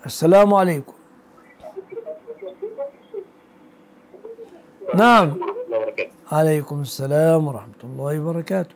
السلام عليكم نعم الله وبركاته عليكم السلام ورحمة الله وبركاته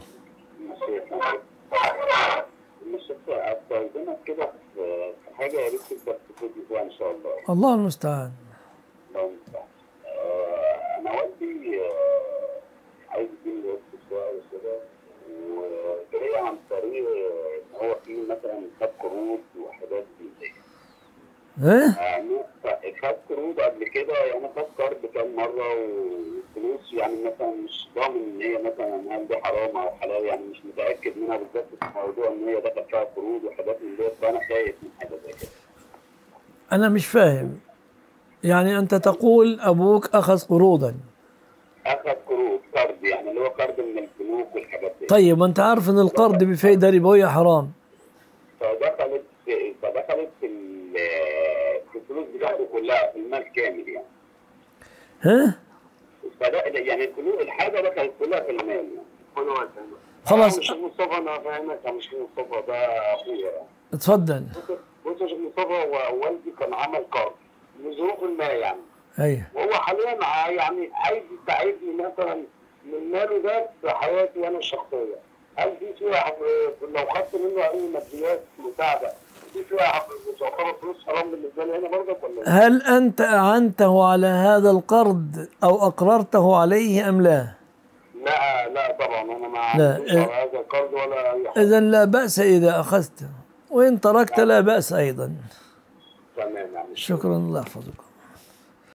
مش استاذنك كده في في حاجه يا ريت تقدر تفيدني فيها ان شاء الله الله المستعان الله المستعان. آه، انا والدي آه، عايز يديني وقت شويه كده وجاي عن طريق ان هو في مثلا خد قروض وحاجات دي ايه يعني خد قروض قبل كده يعني خد قرض كام مره وفلوس يعني مثلا مش ضامن ان هي مثلا هل دي حرام او حلال يعني مش متاكد منها بالذات في موضوع ان هي دخل فيها قروض وحاجات من ديت فانا خايف من حاجه زي كده. أنا مش فاهم يعني أنت تقول أبوك أخذ قروضا اخذ قروض قرض يعني اللي هو قرض من البنوك والحاجات دي طيب وأنت عارف أن القرض بفايدة ربوية حرام فدخلت في فدخلت في ال- في الفلوس بتاعته كلها في المال كامل يعني ها فده يعني الفلوس الحاجه دخلت كلها في المال يعني كله خلاص. مش مصطفى انا فاهمك يا مش مصطفى ده اخويا يعني اتفضل بص يا شيخ مصطفى هو والدي كان عمل قرض لظروف ما يعني أيوه وهو حاليا ع- يعني عايز يساعدني مثلا من ماله ده في حياتي انا الشخصيه هل دي فيها لو خدت منه اي ماديات مساعده دي فيها تعتبر فلوس حرام بالنسبه لي انا برضك ولا لا؟ هل أنت أعنته على هذا القرض أو أقررته عليه أم لا لا لا طبعا انا ما لا، عنديش إيه. على هذا القرض ولا اي حاجه إذا لا بأس إذا أخذته وإن تركت لا بأس أيضا تمام يعني شكرا الله يحفظك